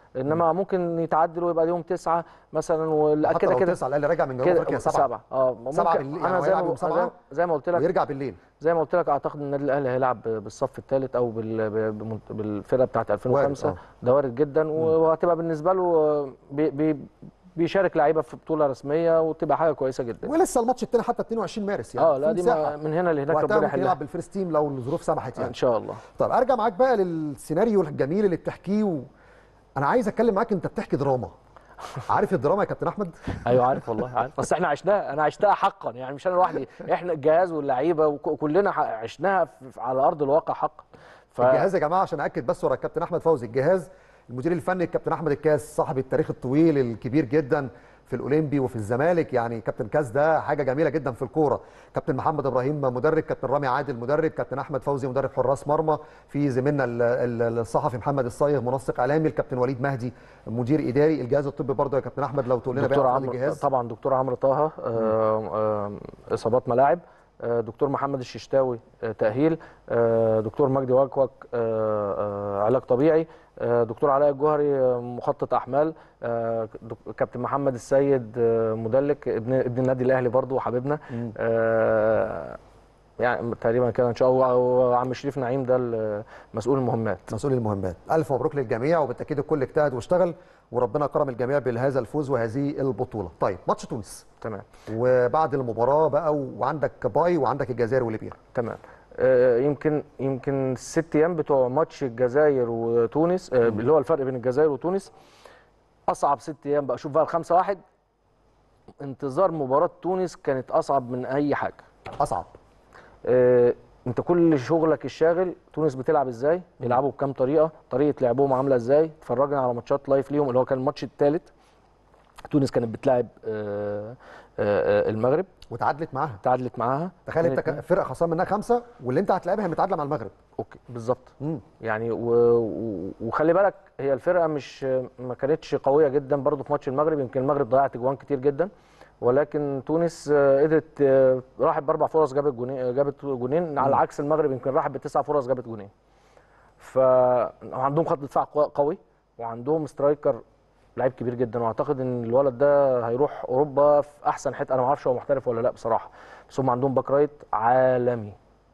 انما ممكن يتعدل ويبقى يوم تسعة مثلا ولا حتى كده لو كده تسعة الاهلي راجع من جنوب كده افريقيا سبعة سبعة اه ممكن سبعة بالليل، يعني انا هو زي هيلعب ما يوم سبعة زي ما قلت لك ويرجع بالليل زي ما قلت لك اعتقد ان النادي الاهلي هيلعب بالصف الثالث او بال- ب- بالفرقه بتاعت 2005 وارد، ده وارد جدا وهتبقى بالنسبه له بي بي بيشارك لعيبه في بطوله رسميه وتبقى حاجه كويسه جدا ولسه الماتش الثاني حتى 22 مارس يعني اه لا في دي مساحة. ما- من هنا لهناك وقتها ربنا ممكن يحلها يلعب بالفيرست تيم لو الظروف سمحت يعني ان شاء الله طيب ارجع معاك بقى للسيناريو الجميل اللي بتحكيه و... انا عايز اتكلم معاك انت بتحكي دراما عارف الدراما يا كابتن احمد ايوه عارف والله عارف بس احنا عشناها انا عشتها حقا يعني مش انا لوحدي احنا الجهاز واللعيبه وكلنا عشناها في- على ارض الواقع حقا ف... الجهاز يا جماعه عشان اكد بس ورا الكابتن احمد فوزي الجهاز المدير الفني الكابتن احمد الكاس صاحب التاريخ الطويل الكبير جدا في الاولمبي وفي الزمالك يعني كابتن كاس ده حاجه جميله جدا في الكوره كابتن محمد ابراهيم مدرب كابتن رامي عادل مدرب كابتن احمد فوزي مدرب حراس مرمى في زميلنا ال- ال- الصحفي محمد الصايغ منسق اعلامي الكابتن وليد مهدي مدير اداري الجهاز الطبي برضه يا كابتن احمد لو تقول لنا دكتور بقى عن عمرو الجهاز طبعا دكتور عمرو طه آه، آه، اصابات ملاعب آه، دكتور محمد الششتاوي آه، تاهيل آه، دكتور مجدي وكوك آه، آه، علاج طبيعي آه، دكتور علاء الجوهري آه، مخطط احمال آه، دك- كابتن محمد السيد آه، مدلك ابن ابن النادي الاهلي برضو وحبيبنا آه، يعني تقريبا كده ان شاء الله وعم شريف نعيم ده مسؤول المهمات مسؤول المهمات الف مبروك للجميع وبالتاكيد الكل اجتهد واشتغل وربنا كرم الجميع بهذا الفوز وهذه البطوله طيب ماتش تونس تمام وبعد المباراه بقى وعندك باي وعندك الجزائر وليبيا تمام آه، يمكن يمكن الست ايام بتوع ماتش الجزائر وتونس آه، اللي هو الفرق بين الجزائر وتونس اصعب ست ايام بقى شوف بقى الخمسة واحد انتظار مباراة تونس كانت اصعب من اي حاجة اصعب آه، انت كل شغلك الشاغل تونس بتلعب ازاي بيلعبوا بكام طريقة طريقة لعبهم عاملة ازاي اتفرجنا على ماتشات لايف ليهم اللي هو كان الماتش الثالث تونس كانت بتلعب آه، آه، آه، المغرب وتعادلت معاها تعادلت معاها تخيل انت كانت- ك- فرقه خسران منها خمسه واللي انت هتلاعبها متعادله مع المغرب اوكي بالظبط مم. يعني و... و... وخلي بالك هي الفرقه مش ما كانتش قويه جدا برضو في ماتش المغرب يمكن المغرب ضيعت اجوان كتير جدا ولكن تونس آه، قدرت آه، راحت باربع فرص جابت جونين جابت جونين على عكس المغرب يمكن راحت بتسع فرص جابت جونين فعندهم خط دفاع قو- قوي وعندهم سترايكر لعيب كبير جدا واعتقد ان الولد ده هيروح اوروبا في احسن حته انا ما اعرفش هو محترف ولا لا بصراحه بس هم عندهم باك رايت عالمي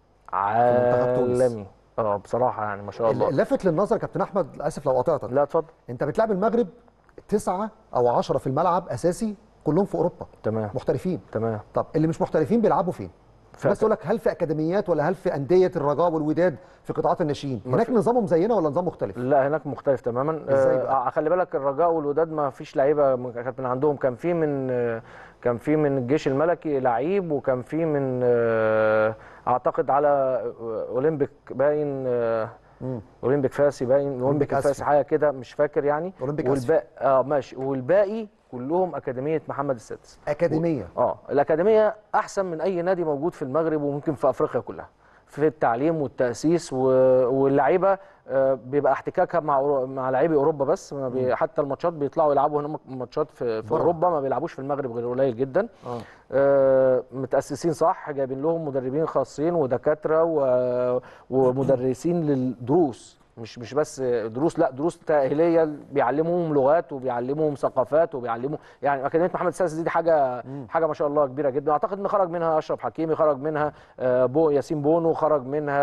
منتخب تونس. عالمي اه بصراحه يعني ما شاء الله اللافت للنظر كابتن احمد اسف لو قاطعتك لا اتفضل انت بتلعب المغرب تسعه او عشرة في الملعب اساسي كلهم في اوروبا تمام محترفين تمام طب اللي مش محترفين بيلعبوا فين؟ ف- بس يقول لك هل في اكاديميات ولا هل في انديه الرجاء والوداد في قطاعات الناشئين؟ ما هناك في- نظامهم زينا ولا نظام مختلف؟ لا هناك مختلف تماما إزاي بقى؟ آه خلي بالك الرجاء والوداد ما فيش لعيبه م- كانت من عندهم كان في من آه، كان في من الجيش الملكي لعيب وكان في من آه اعتقد على آه، اولمبيك باين آه، مم. اولمبيك فاسي باين اولمبيك أسفي. الفاسي حاجه كده مش فاكر يعني أولمبيك أسفي. والباقي اه ماشي والباقي كلهم اكاديميه محمد السادس اكاديميه اه الاكاديميه احسن من اي نادي موجود في المغرب وممكن في افريقيا كلها في التعليم والتاسيس و- واللعيبه آه، بيبقى احتكاكها مع أورو- مع لاعبي اوروبا بس ما بي حتى الماتشات بيطلعوا يلعبوا هنا ماتشات في, في بره. اوروبا ما بيلعبوش في المغرب غير قليل جدا اه آه، متاسسين صح جايبين لهم مدربين خاصين ودكاتره و- ومدرسين للدروس مش مش بس دروس لا دروس تاهيليه بيعلموهم لغات وبيعلموهم ثقافات وبيعلموا يعني اكاديميه محمد السادس دي حاجه حاجه ما شاء الله كبيره جدا اعتقد ان خرج منها اشرف حكيمي خرج منها آه، بو ياسين بونو خرج منها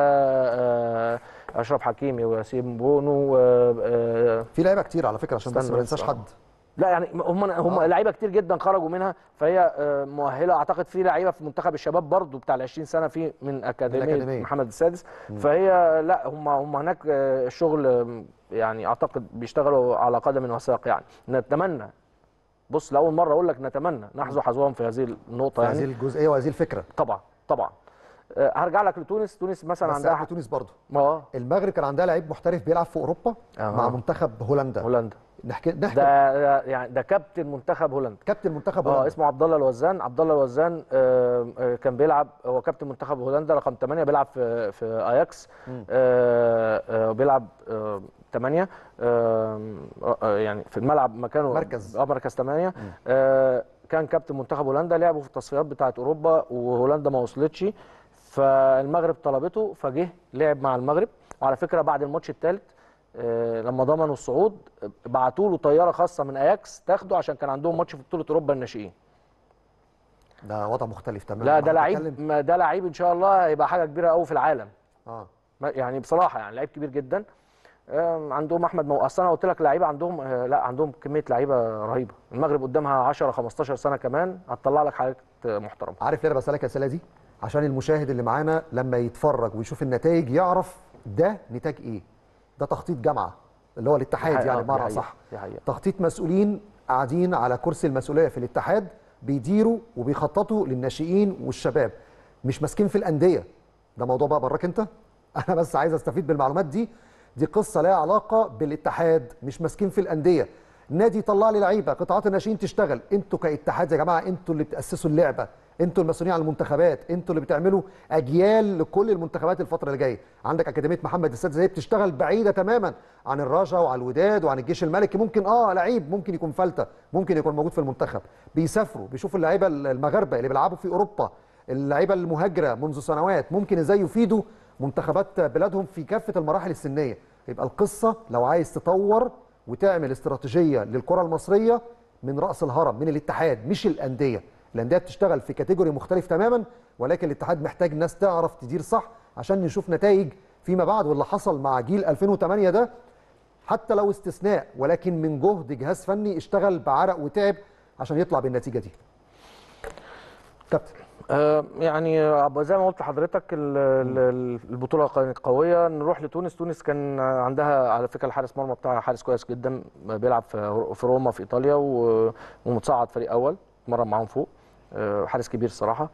آه، اشرف حكيمي وياسين بونو آه، آه، في لعيبه كتير على فكره عشان بس استنى ما بس، ننساش آه. حد لا يعني هم هم آه. لعيبه كتير جدا خرجوا منها فهي آه، مؤهله اعتقد في لعيبه في منتخب الشباب برضو بتاع ال 20 سنه في من اكاديميه الأكاديمية. محمد السادس فهي لا هم هم هناك آه، شغل آه، يعني اعتقد بيشتغلوا على قدم وساق يعني نتمنى بص لاول مره اقول لك نتمنى نحظو حظوهم في هذه النقطه هذه يعني الجزئيه وهذه الفكره طبعا طبعا آه، هرجع لك لتونس تونس مثلا بس عندها قبل تونس برضه اه المغرب كان عندها لعيب محترف بيلعب في اوروبا أها. مع منتخب هولندا هولندا نحكي نحكي ده ده يعني ده كابتن منتخب هولندا كابتن منتخب اه هولندا اسمه عبد الله الوزان عبد الله الوزان آه، آه، كان بيلعب هو كابتن منتخب هولندا رقم 8 بيلعب في في اياكس آه، آه، بيلعب 8 يعني في الملعب مكانه مركز. اه مركز 8 كان كابتن منتخب هولندا لعبوا في التصفيات بتاعه اوروبا وهولندا ما وصلتش فالمغرب طلبته فجه لعب مع المغرب وعلى فكره بعد الماتش الثالث آه، لما ضمنوا الصعود بعتوا له طياره خاصه من اياكس تاخده عشان كان عندهم ماتش في بطوله اوروبا الناشئين ده وضع مختلف تماما لا ده أنا لعيب بتكلم- ما ده لعيب ان شاء الله هيبقى حاجه كبيره قوي في العالم اه ما- يعني بصراحه يعني لعيب كبير جدا آم، عندهم احمد مو اصل انا قلت لك لعيبه عندهم آه، لا عندهم كميه لعيبه رهيبه المغرب قدامها 10 15 سنه كمان هتطلع لك حاجات آه، محترمه عارف ليه انا بسالك الاسئله دي عشان المشاهد اللي معانا لما يتفرج ويشوف النتائج يعرف ده نتاج ايه ده تخطيط جامعه اللي هو الاتحاد دي يعني حقيقة، بمعنى دي حقيقة، صح دي حقيقة. تخطيط مسؤولين قاعدين على كرسي المسؤوليه في الاتحاد بيديروا وبيخططوا للناشئين والشباب مش ماسكين في الانديه ده موضوع بقى براك انت انا بس عايز استفيد بالمعلومات دي دي قصه لها علاقه بالاتحاد مش ماسكين في الانديه نادي طلع لي لعيبه قطاعات الناشئين تشتغل انتوا كاتحاد يا جماعه انتوا اللي بتاسسوا اللعبه انتوا المسؤولين عن المنتخبات انتوا اللي بتعملوا اجيال لكل المنتخبات الفتره اللي جايه عندك اكاديميه محمد السادس زي بتشتغل بعيده تماما عن الرجا وعن الوداد وعن الجيش الملكي ممكن اه لعيب ممكن يكون فلته ممكن يكون موجود في المنتخب بيسافروا بيشوفوا اللعيبه المغاربه اللي بيلعبوا في اوروبا اللعيبه المهاجره منذ سنوات ممكن ازاي يفيدوا منتخبات بلادهم في كافه المراحل السنيه يبقى القصه لو عايز تطور وتعمل استراتيجيه للكره المصريه من راس الهرم من الاتحاد مش الانديه الانديه بتشتغل في كاتيجوري مختلف تماما ولكن الاتحاد محتاج ناس تعرف تدير صح عشان نشوف نتائج فيما بعد واللي حصل مع جيل 2008 ده حتى لو استثناء ولكن من جهد جهاز فني اشتغل بعرق وتعب عشان يطلع بالنتيجه دي كابتن آه، يعني آه، زي ما قلت لحضرتك ال- ال- البطوله كانت قويه نروح لتونس تونس كان عندها على فكره الحارس مرمى بتاعها حارس كويس جدا بيلعب في في روما في ايطاليا و- ومتصعد فريق اول مرة معاهم فوق آه، حارس كبير الصراحه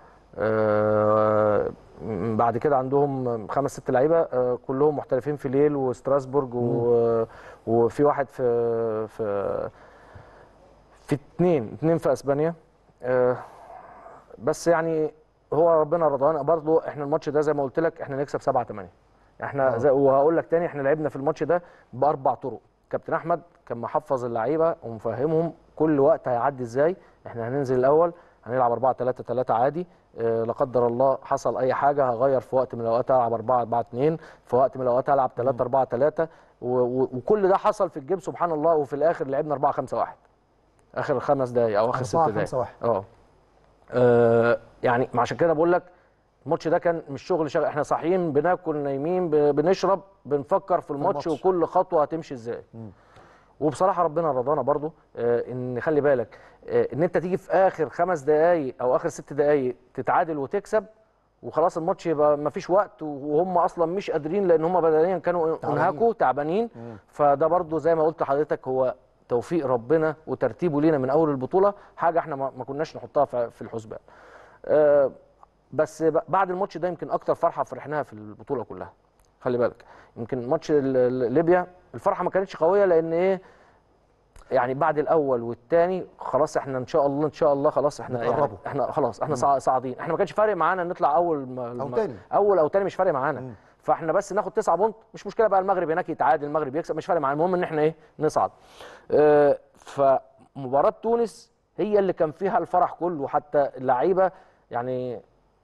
آه، م- بعد كده عندهم خمس ست لعيبه آه، كلهم محترفين في ليل وستراسبورج و- وفي واحد في في في اتنين اتنين في اسبانيا آه، بس يعني هو ربنا رضانا برضه احنا الماتش ده زي ما قلت لك احنا نكسب 7 8 احنا آه. زي وهقول لك تاني احنا لعبنا في الماتش ده باربع طرق كابتن احمد كان محفظ اللعيبه ومفهمهم كل وقت هيعدي ازاي احنا هننزل الاول هنلعب 4 3 3 عادي اه لا قدر الله حصل اي حاجه هغير في وقت من الاوقات العب 4 4 2 في وقت من الاوقات العب 3 4 3 وكل ده حصل في الجيم سبحان الله وفي الاخر لعبنا 4 5 1 اخر خمس دقايق او اخر ست 4 دقايق 5 1 اه آه، يعني عشان كده بقول لك الماتش ده كان مش شغل شغل احنا صاحيين بناكل نايمين ب- بنشرب بنفكر في الماتش, الماتش. وكل خطوه هتمشي ازاي وبصراحه ربنا رضانا برضو آه، ان خلي بالك آه، ان انت تيجي في اخر خمس دقائق او اخر ست دقائق تتعادل وتكسب وخلاص الماتش يبقى ما فيش وقت وهم اصلا مش قادرين لان هم بدنيا كانوا تعبانين. انهكوا تعبانين فده برضو زي ما قلت لحضرتك هو توفيق ربنا وترتيبه لينا من اول البطوله حاجه احنا ما ما كناش نحطها في في الحسبان آه، بس ب- بعد الماتش ده يمكن اكتر فرحه فرحناها في البطوله كلها خلي بالك يمكن ماتش ال- ال- ليبيا الفرحه ما كانتش قويه لان ايه يعني بعد الاول والثاني خلاص احنا ان شاء الله ان شاء الله خلاص احنا يعني بتقربوا. احنا خلاص احنا صاع- صاعدين احنا ما كانش فارق معانا نطلع اول ما أو ما- تاني. اول او تاني مش فارق معانا فاحنا بس ناخد تسعة بونت مش مشكله بقى المغرب هناك يتعادل المغرب يكسب مش فارق معانا المهم ان احنا ايه نصعد اه فمباراه تونس هي اللي كان فيها الفرح كله حتى اللعيبه يعني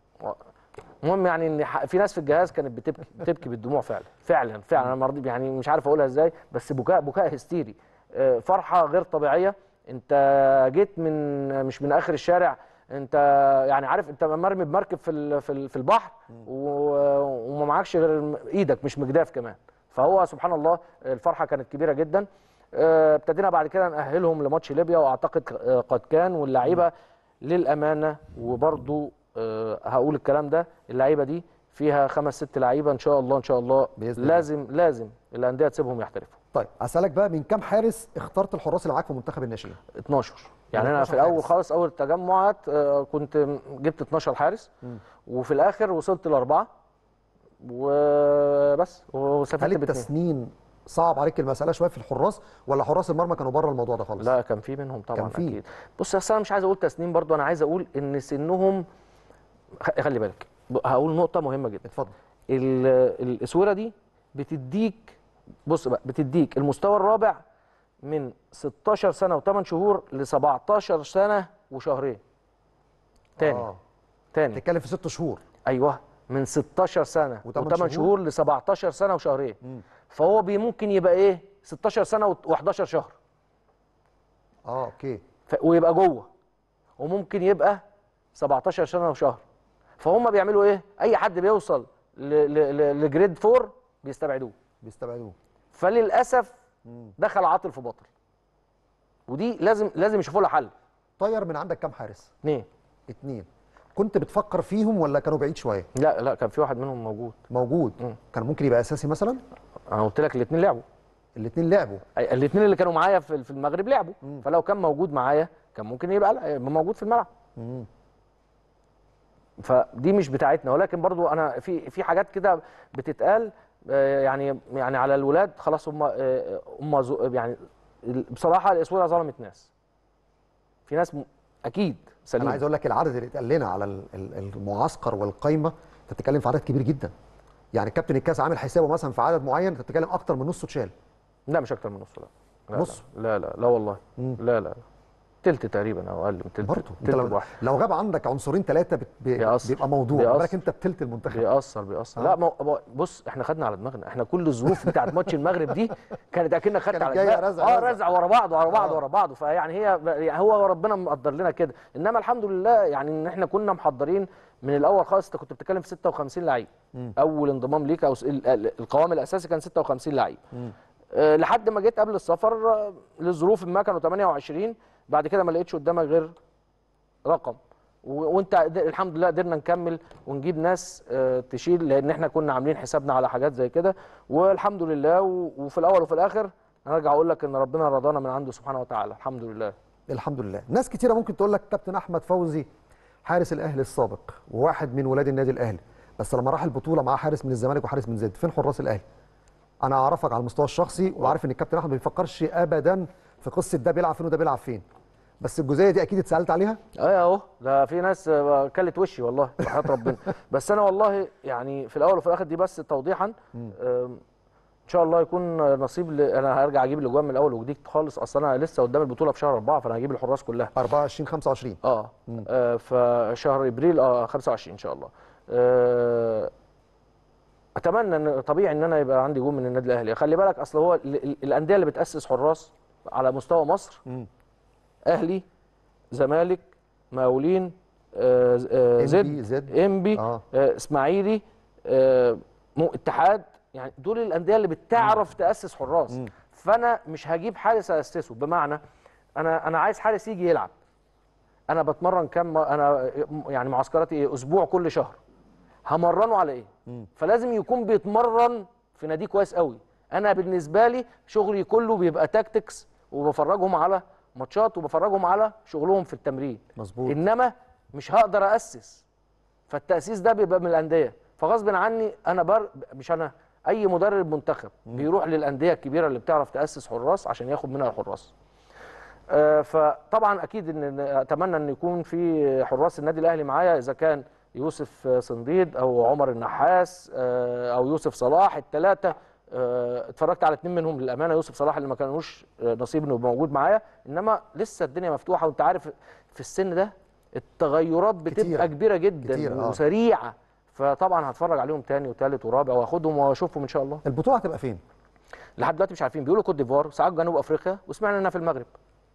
المهم يعني ان ح- في ناس في الجهاز كانت بتبكي بتبكي بالدموع فعلا فعلا فعلا انا مرضي يعني مش عارف اقولها ازاي بس بكاء بكاء هستيري آه، فرحه غير طبيعيه انت جيت من مش من اخر الشارع انت يعني عارف انت مرمي بمركب في ال- في ال- في البحر و- وما معكش غير الم- ايدك مش مجداف كمان فهو سبحان الله الفرحه كانت كبيره جدا آه، ابتدينا بعد كده نأهلهم لماتش ليبيا واعتقد آه، قد كان واللعيبه للامانه وبرضو آه، هقول الكلام ده اللعيبه دي فيها خمس ست لعيبه ان شاء الله ان شاء الله بإذن الله. لازم لازم الانديه تسيبهم يحترفوا طيب اسالك بقى من كام حارس اخترت الحراس اللي معاك في منتخب الناشئين 12 يعني انا 12 في الاول حارس. خالص اول التجمعات آه، كنت م- جبت 12 حارس وفي الاخر وصلت لاربعه وبس هل وسافرت باثنين التسنين صعب عليك المساله شويه في الحراس ولا حراس المرمى كانوا بره الموضوع ده خالص لا كان في منهم طبعا كان في. اكيد بص اصل انا مش عايز اقول تسنيم برضو انا عايز اقول ان سنهم خ- خلي بالك ب- هقول نقطه مهمه جدا اتفضل ال- الاسوره دي بتديك بص بقى بتديك المستوى الرابع من 16 سنه و8 شهور ل 17 سنه وشهرين تاني آه. تاني تتكلم في ست شهور ايوه من 16 سنه وتمن و8 شهور. شهور ل 17 سنه وشهرين فهو بي ممكن يبقى ايه 16 سنه و11 شهر اه اوكي ف- ويبقى جوه وممكن يبقى 17 سنه وشهر فهم بيعملوا ايه اي حد بيوصل ل- ل- ل- لجريد 4 بيستبعدوه بيستبعدوه فللاسف دخل عاطل في بطل ودي لازم لازم يشوفوا لها حل طير من عندك كام حارس اثنين اتنين كنت بتفكر فيهم ولا كانوا بعيد شويه لا لا كان في واحد منهم موجود موجود مم. كان ممكن يبقى اساسي مثلا انا قلت لك الاثنين لعبوا الاثنين لعبوا الاثنين اللي كانوا معايا في في المغرب لعبوا فلو كان موجود معايا كان ممكن يبقى يبقى موجود في الملعب مم. فدي مش بتاعتنا ولكن برضو انا في في حاجات كده بتتقال آه، يعني يعني على الولاد خلاص هم آه، هم زو- يعني بصراحه الاسوره ظلمت ناس في ناس م- اكيد انا سليم عايز اقول لك العدد اللي اتقال لنا على ال- ال- المعسكر والقايمه انت بتتكلم في عدد كبير جدا يعني كابتن الكاس عامل حسابه مثلا في عدد معين انت بتتكلم اكتر من نصه اتشال لا مش اكتر من نص لا لا نص؟ لا لا لا والله مم. لا لا تلت تقريبا او اقل من تلت برضه انت تلت لو, بواحد لو غاب عندك عنصرين ثلاثه بيأثر. بيبقى موضوع بيأثر. خد بالك انت بتلت المنتخب بيأثر بيأثر آه. لا ما هو- بص احنا خدنا على دماغنا احنا كل الظروف بتاعت ماتش المغرب دي كانت اكنك خدت كانت على جاية دماغك رزع- اه رزع. رزع ورا بعض ورا بعض آه. ورا بعض فيعني هي يعني هو ربنا مقدر لنا كده انما الحمد لله يعني ان احنا كنا محضرين من الاول خالص انت كنت بتتكلم في 56 لعيب اول انضمام ليك او س- ال- ال- القوام الاساسي كان 56 لعيب آه، لحد ما جيت قبل السفر آه، لظروف ما كانوا 28 بعد كده ما لقيتش قدامك غير رقم و- وانت قد- الحمد لله قدرنا نكمل ونجيب ناس آه، تشيل لان احنا كنا عاملين حسابنا على حاجات زي كده والحمد لله و- وفي الاول وفي الاخر انا ارجع اقول لك ان ربنا رضانا من عنده سبحانه وتعالى الحمد لله الحمد لله ناس كتيره ممكن تقول لك كابتن احمد فوزي حارس الاهلي السابق وواحد من ولاد النادي الاهلي بس لما راح البطوله معاه حارس من الزمالك وحارس من زد فين حراس الاهلي انا اعرفك على المستوى الشخصي وعارف ان الكابتن احمد ما بيفكرش ابدا في قصه ده بيلعب فين وده بيلعب فين بس الجزئيه دي اكيد اتسالت عليها ايه اهو ده في ناس آه، كلت وشي والله وحياه ربنا بس انا والله يعني في الاول وفي الاخر دي بس توضيحا آم، ان شاء الله يكون نصيب ل... انا هرجع اجيب الاجوان من الاول وجديد خالص اصل انا لسه قدام البطوله في شهر أربعة فانا هجيب الحراس كلها 24 25 اه, آه فشهر ابريل اه 25 ان شاء الله آه اتمنى ان طبيعي ان انا يبقى عندي جون من النادي الاهلي خلي بالك اصل هو ال- ال- الانديه اللي بتاسس حراس على مستوى مصر مم. اهلي زمالك مقاولين آه آه إنبي، زد زد. انبي آه. آه اسماعيلي آه مو اتحاد يعني دول الانديه اللي بتعرف تاسس حراس فانا مش هجيب حارس اسسه بمعنى انا انا عايز حارس يجي يلعب انا بتمرن كام انا يعني معسكراتي إيه؟ اسبوع كل شهر همرنه على ايه فلازم يكون بيتمرن في نادي كويس قوي انا بالنسبه لي شغلي كله بيبقى تاكتكس وبفرجهم على ماتشات وبفرجهم على شغلهم في التمرين مظبوط. انما مش هقدر اسس فالتاسيس ده بيبقى من الانديه فغصب عني انا بر... مش انا اي مدرب منتخب بيروح للانديه الكبيره اللي بتعرف تاسس حراس عشان ياخد منها الحراس آه، فطبعا اكيد ان إن اتمنى ان يكون في حراس النادي الاهلي معايا اذا كان يوسف آه، صنديد او عمر النحاس آه، او يوسف صلاح الثلاثه اتفرجت على اثنين منهم للامانه يوسف صلاح اللي ما كانوش آه، نصيب انه يبقى موجود معايا انما لسه الدنيا مفتوحه وانت عارف في السن ده التغيرات بتبقى كتيرة. كبيره جدا كتيرة، آه. وسريعه فطبعا هتفرج عليهم تاني وتالت ورابع واخدهم واشوفهم ان شاء الله البطوله هتبقى فين لحد دلوقتي مش عارفين بيقولوا كوت ديفوار ساعات جنوب افريقيا وسمعنا انها في المغرب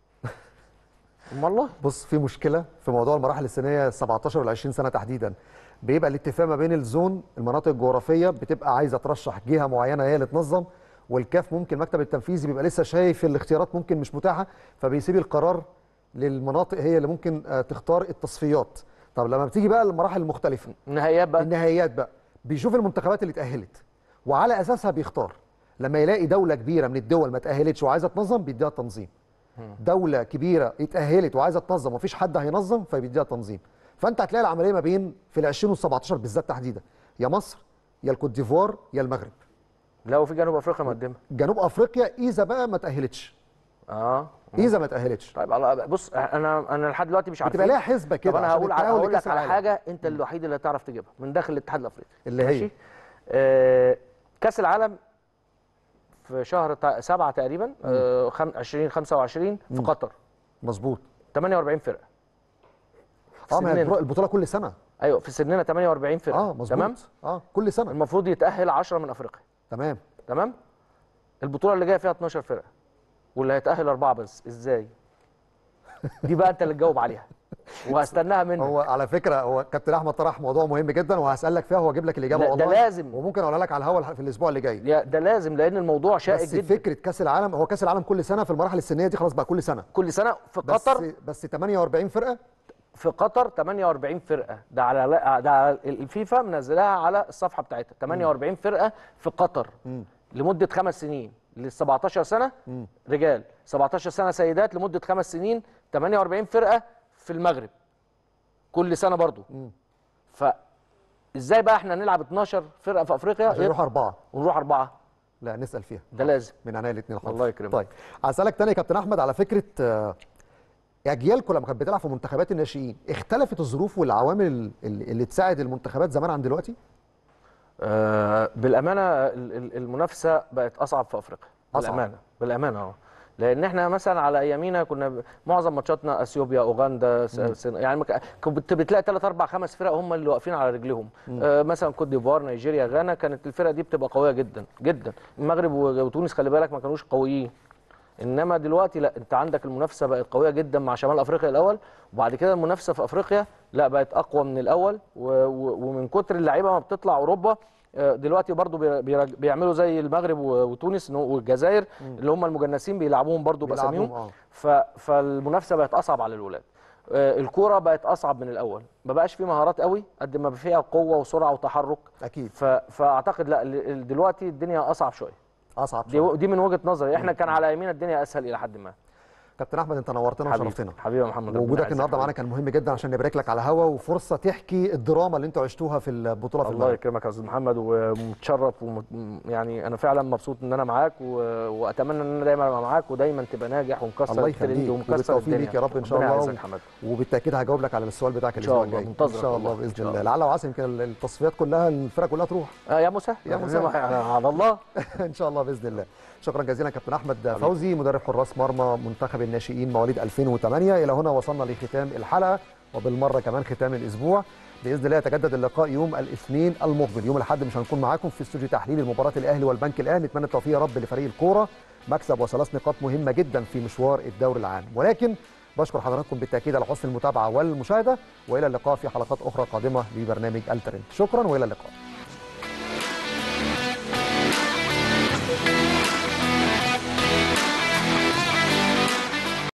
أم والله بص في مشكله في موضوع المراحل السنيه 17 وال 20 سنه تحديدا بيبقى الاتفاق ما بين الزون المناطق الجغرافيه بتبقى عايزه ترشح جهه معينه هي اللي تنظم والكاف ممكن المكتب التنفيذي بيبقى لسه شايف الاختيارات ممكن مش متاحه فبيسيب القرار للمناطق هي اللي ممكن آه، تختار التصفيات طب لما بتيجي بقى المراحل المختلفه النهائيات بقى النهائيات بقى بيشوف المنتخبات اللي اتأهلت وعلى اساسها بيختار لما يلاقي دوله كبيره من الدول ما اتأهلتش وعايزه تنظم بيديها تنظيم دوله كبيره اتأهلت وعايزه تنظم ومفيش حد هينظم فبيديها تنظيم فانت هتلاقي العمليه ما بين في ال 20 وال 17 بالذات تحديدا يا مصر يا الكوت ديفوار يا المغرب لو في جنوب افريقيا مقدمه جنوب افريقيا اذا بقى ما تأهلتش اه اذا ما تأهلتش طيب على- بص انا انا لحد دلوقتي مش عارف بتبقى ليها حسبه كده طب انا عشان هقول التأهل هقول لك لكأس على العالم. حاجه انت الوحيد اللي هتعرف تجيبها من داخل الاتحاد الافريقي اللي هي؟ ماشي؟ آه كاس العالم في شهر تا- سبعة تقريبا آه خم- 20 25 في قطر مظبوط 48 فرقه في اه ما هي سننا. البطولة- البطوله كل سنه ايوه في سننا 48 فرقه اه مظبوط تمام اه كل سنه المفروض يتاهل 10 من افريقيا تمام تمام البطوله اللي جايه فيها 12 فرقه واللي هيتاهل اربعه بس ازاي دي بقى انت اللي تجاوب عليها وهستناها منك هو على فكره هو كابتن احمد طرح موضوع مهم جدا وهسالك فيها وهجيب لك الاجابه لا، ده والله لازم. وممكن اقولها لك على الهوا في الاسبوع اللي جاي يا- ده لازم لان الموضوع شائك بس جدا فكره كاس العالم هو كاس العالم كل سنه في المراحل السنيه دي خلاص بقى كل سنه كل سنه في بس قطر بس 48 فرقه في قطر 48 فرقه ده على ده على الفيفا منزلها على الصفحه بتاعتها 48 فرقه في قطر لمده خمس سنين لل 17 سنه رجال 17 سنه سيدات لمده خمس سنين 48 فرقه في المغرب كل سنه برضو ف ازاي بقى احنا نلعب 12 فرقه في افريقيا عشان يروحوا اربعه ونروح اربعه لا نسال فيها ده لازم من عناية الاثنين الله يكرمك. طيب هسالك تاني يا كابتن احمد على فكره آه، اجيالكم لما كانت بتلعب في منتخبات الناشئين اختلفت الظروف والعوامل ال- ال- اللي تساعد المنتخبات زمان عن دلوقتي آه، بالامانه ال- ال- المنافسه بقت اصعب في افريقيا أصعب. بالامانه بالامانه اه لان احنا مثلا على ايامينا كنا ب- معظم ماتشاتنا اثيوبيا اوغندا س- سن... يعني ما ك- كنت بتلاقي ثلاث اربع خمس فرق هم اللي واقفين على رجلهم آه مثلا كوت ديفوار نيجيريا غانا كانت الفرق دي بتبقى قويه جدا جدا المغرب و- وتونس خلي بالك ما كانوش قويين انما دلوقتي لا انت عندك المنافسه بقت قويه جدا مع شمال افريقيا الاول وبعد كده المنافسه في افريقيا لا بقت اقوى من الاول و... و... ومن كتر اللعيبه ما بتطلع اوروبا آه، دلوقتي برضو بي- بيرج- بيعملوا زي المغرب و- وتونس إنه- والجزائر اللي هم المجنسين بيلعبوهم برضو بيلعبوهم، باساميهم آه. ف... فالمنافسه بقت اصعب على الولاد آه، الكوره بقت اصعب من الاول ما بقاش في مهارات قوي قد ما فيها قوه وسرعه وتحرك اكيد ف... فاعتقد لا ال- ال- دلوقتي الدنيا اصعب شويه اصعب دي, شوية. دي من وجهه نظري احنا كان على يمينا الدنيا اسهل الى حد ما كابتن احمد انت نورتنا حبيبي وشرفتنا حبيبي يا محمد ربنا وجودك يعزك النهارده معانا حبيبي. كان مهم جدا عشان نبارك لك على الهوا وفرصه تحكي الدراما اللي انتوا عشتوها في البطوله في الله المغرب يكرمك يا استاذ محمد ومتشرف ومت... يعني انا فعلا مبسوط ان انا معاك و... واتمنى ان انا دايما ابقى معاك ودايما تبقى ناجح ومكسر الله الترند يخليك ومكسر وبالتوفيق الدنيا ليك يا رب ان شاء ربنا الله يعزك يا حماد وبالتاكيد هجاوب لك على السؤال بتاعك إن الاسبوع شاء الله، الجاي منتظرك ان شاء الله والله، إن باذن شاء الله الله. لعل وعسى يمكن التصفيات كلها الفرق كلها تروح آه يا مسهل يا مسهل. على الله ان شاء الله باذن الله شكرا جزيلا كابتن احمد فوزي مدرب حراس مرمى منتخب الناشئين مواليد 2008 الى هنا وصلنا لختام الحلقه وبالمره كمان ختام الاسبوع باذن الله يتجدد اللقاء يوم الاثنين المقبل يوم الاحد مش هنكون معاكم في استوديو تحليل المباراه الاهلي والبنك الاهلي نتمنى التوفيق يا رب لفريق الكوره مكسب وثلاث نقاط مهمه جدا في مشوار الدوري العام ولكن بشكر حضراتكم بالتاكيد على حسن المتابعه والمشاهده والى اللقاء في حلقات اخرى قادمه لبرنامج الترند شكرا والى اللقاء